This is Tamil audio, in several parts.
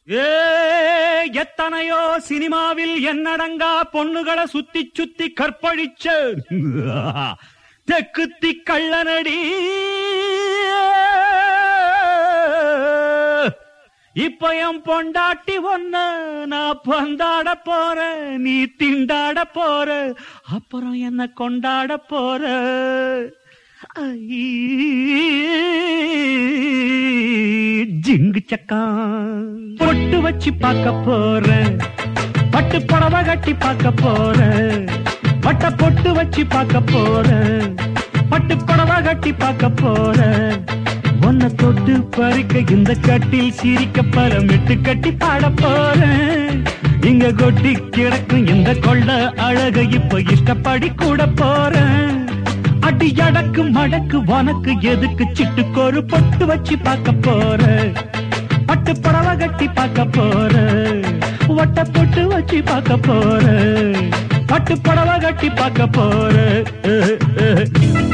ஏ எத்தனையோ சினிமாவில் என்னடங்கா பொண்ணுகளை சுத்தி சுத்தி கற்பழிச்ச தெக்குத்தி கள்ளனடி இப்ப என் பொண்டாட்டி ஒன்ன நான் பந்தாட போற நீ திண்டாட போற அப்புறம் என்ன கொண்டாட போற ஐ, ஜிங்கு சக்கா பொட்டு வச்சு பார்க்க போறேன் பட்டு புடவை கட்டி பார்க்க போறேன் பட்ட பொட்டு வச்சு பார்க்க போறேன் பட்டு புடவை கட்டி பார்க்க போறேன் உன்னை தொட்டு பறிக்க இந்த கட்டில் சிரிக்க பரமிட்டு கட்டி பாட போறேன் இங்க கொட்டி கிடக்கும் இந்த கொள்ள அழக இப்ப இஷ்டப்படி கூட போறேன் அடி அடக்கு மடக்கு உனக்கு எதுக்கு சிட்டுக்கொரு பொட்டு வச்சு பார்க்க போற பட்டு புடவை கட்டி பார்க்க போற ஒட்ட பொட்டு வச்சு பார்க்க போற பட்டு புடவை கட்டி பார்க்க போற அஹ், அஹ்.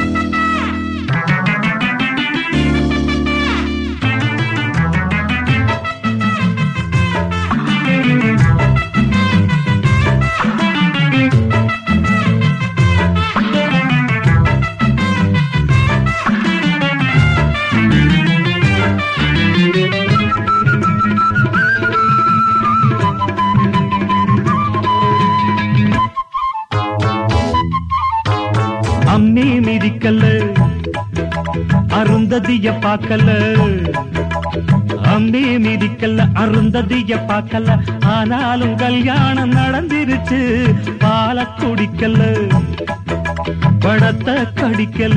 அம்மி மிதிக்கல்ல அருந்ததிய பார்க்கல அம்மி மிதிக்கல்ல அருந்ததிய பார்க்கல ஆனாலும் கல்யாணம் நடந்திருச்சு பால குடிக்கல படத்தை கடிக்கல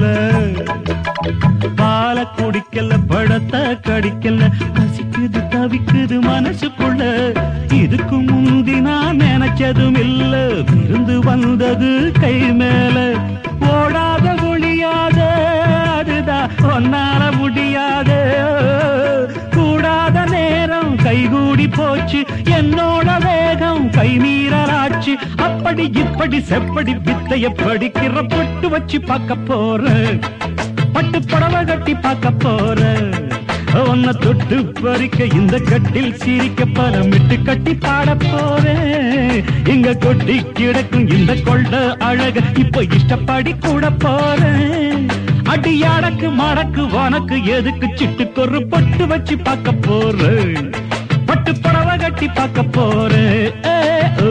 பால குடிக்கல படத்தை கடிக்கல பசிக்குது தவிக்குது மனசுக்குள்ள இதுக்கு முந்தி நான் நினைச்சதும் இல்ல விருந்து வந்தது கை மேல ஓடாத ஒளியாத அதுதான் ஒன்னால முடியாத கூடாத நேரம் கைகூடி போச்சு என்னோட வேகம் கை மீறலாச்சு அப்படி இப்படி செப்படி வித்தைய படிக்கிற பொட்டு வச்சு பார்க்க போறேன் பட்டு புடவை கட்டி பார்க்க போறேன் உன்னை தொட்டு பறிக்க இந்த கட்டில் சிரிக்க பலமிட்டு கட்டி பாட போறேன் இங்க கொட்டி கிடக்கும் இந்த கொள்ள அழக இப்ப இஷ்டப்படி கூட போறேன் அடி அடக்கு மடக்கு உனக்கு எதுக்கு சிட்டுக்கொரு பொட்டு வச்சு பார்க்க போறேன் பட்டு புடவை கட்டி பார்க்க போறேன் ஏ, ஓ.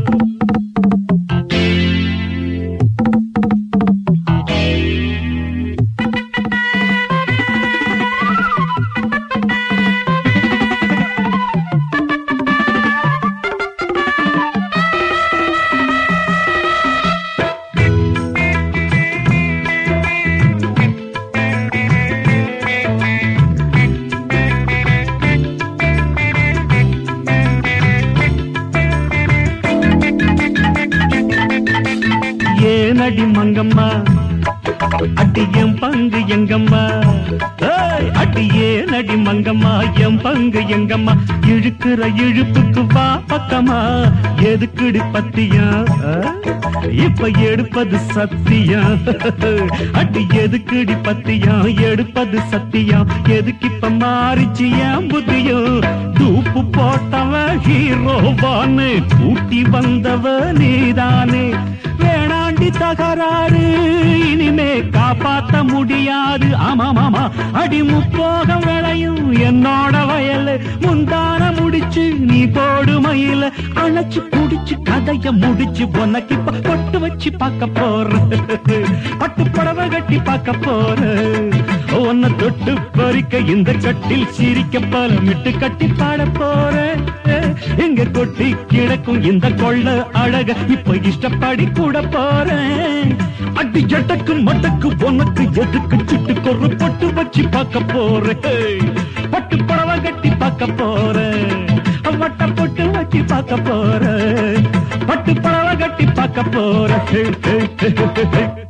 ஏனடி மங்கம்மா அடி என் பங்கு எங்கம்மா ஏய், அடி ஏனடி மங்கம்மா என் பங்கு எங்கம்மா இழுக்கிற இழுப்புக்கு வா பக்கமா எதுக்குடி பத்தியா ஆ? இப்ப எடுப்பது சத்தியம் அடி எதுக்குடி பத்தியா எடுப்பது சத்தியம் எதுக்கு இப்ப மாறிச்சு என் புத்தியும் தூப்பு போட்டவன் ஹீரோவான்னு கூட்டி வந்தவ நீதானே வேணாண்டி தகராறு இனிமே காப்பாத்த முடியாது ஆமாமாமா அடி முப்போகம் விளையும் என்னோட வயல் முந்தான முடிச்சு நீ போடு மயில அழைச்சு குடிச்சு கதைய முடிச்சு உனக்கு இப்ப பொட்டு வச்சு பார்க்க போற பட்டு புடவை கட்டி பார்க்க போற உன்னை தொட்டு பறிக்க இந்த கட்டில் சிரிக்க பலமிட்டு கட்டி பாட போறேன் எங்க கொட்டி கிடக்கும் இந்த கொள்ள அழக இப்ப இஷ்டப்படி கூட போறேன் அடி எட்டக்கு மட்டக்கு உனக்கு எதுக்கு சிட்டுக்கு ஒரு பொட்டு வச்சு பார்க்க போறேன் பட்டு புடவை கட்டி பார்க்க போறேன் வட்ட பொட்டு வச்சு பார்க்க போறேன் பட்டு புடவை கட்டி பார்க்க போறேன்